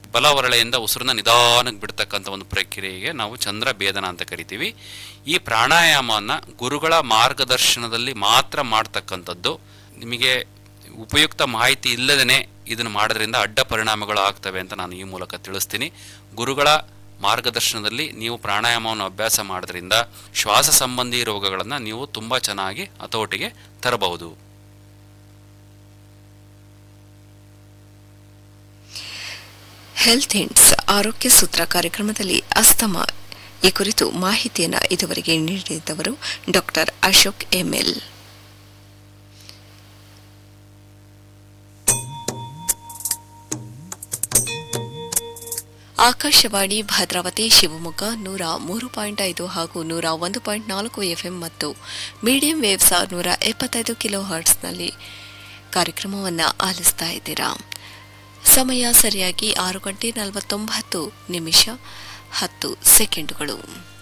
ಬಲವರಳೆಯಿಂದ ಉಸಿರನ್ನ ನಿಧಾನಕ್ಕೆ ಬಿಡ್ತಕ್ಕಂಥ ಒಂದು ಪ್ರಕ್ರಿಯೆಗೆ ನಾವು ಚಂದ್ರ ಭೇದನ ಅಂತ ಕರಿತೀವಿ ಈ ಪ್ರಾಣಾಯಾಮವನ್ನು ಗುರುಗಳ ಮಾರ್ಗದರ್ಶನದಲ್ಲಿ ಮಾತ್ರ ಮಾಡ್ತಕ್ಕಂಥದ್ದು ನಿಮಗೆ ಉಪಯುಕ್ತ ಮಾಹಿತಿ ಇಲ್ಲದೇ ಇದನ್ನು ಮಾಡೋದ್ರಿಂದ ಅಡ್ಡ ಪರಿಣಾಮಗಳು ಆಗ್ತವೆ ಅಂತ ನಾನು ಈ ಮೂಲಕ ತಿಳಿಸ್ತೀನಿ ಗುರುಗಳ ಮಾರ್ಗದರ್ಶನದಲ್ಲಿ ನೀವು ಪ್ರಾಣಾಯಾಮವನ್ನು ಅಭ್ಯಾಸ ಮಾಡೋದ್ರಿಂದ ಶ್ವಾಸ ಸಂಬಂಧಿ ರೋಗಗಳನ್ನು ನೀವು ತುಂಬ ಚೆನ್ನಾಗಿ ಹತೋಟಿಗೆ ತರಬಹುದು ಹೆಲ್ತ್ ಹಿಂಟ್ಸ್ ಆರೋಗ್ಯ ಸೂತ್ರ ಕಾರ್ಯಕ್ರಮದಲ್ಲಿ ಅಸ್ತಮ ಈ ಕುರಿತು ಮಾಹಿತಿಯನ್ನು ಇದುವರೆಗೆ ನೀಡಿದವರು ಡಾಕ್ಟರ್ ಅಶೋಕ್ ಎಂಎಲ್ ಆಕಾಶವಾಣಿ ಭದ್ರಾವತಿ ಶಿವಮೊಗ್ಗ ನೂರ ಮೂರು ಪಾಯಿಂಟ್ ಐದು ಹಾಗೂ ನೂರ ಒಂದು ಪಾಯಿಂಟ್ ನಾಲ್ಕು ಎಫ್ಎಂ ಮತ್ತು ಮೀಡಿಯಂ ವೇವ್ಸ್ ನೂರ ಎಪ್ಪತ್ತೈದು ಕಿಲೋ ಹರ್ಟ್ಸ್ನಲ್ಲಿ ಕಾರ್ಯಕ್ರಮವನ್ನು ಆಲಿಸ್ತಾ ಇದ್ದೀರಾ ಸಮಯ ಸರಿಯಾಗಿ ಆರು ಗಂಟೆ ನಲವತ್ತೊಂಬತ್ತು ನಿಮಿಷ ಹತ್ತು ಸೆಕೆಂಡುಗಳು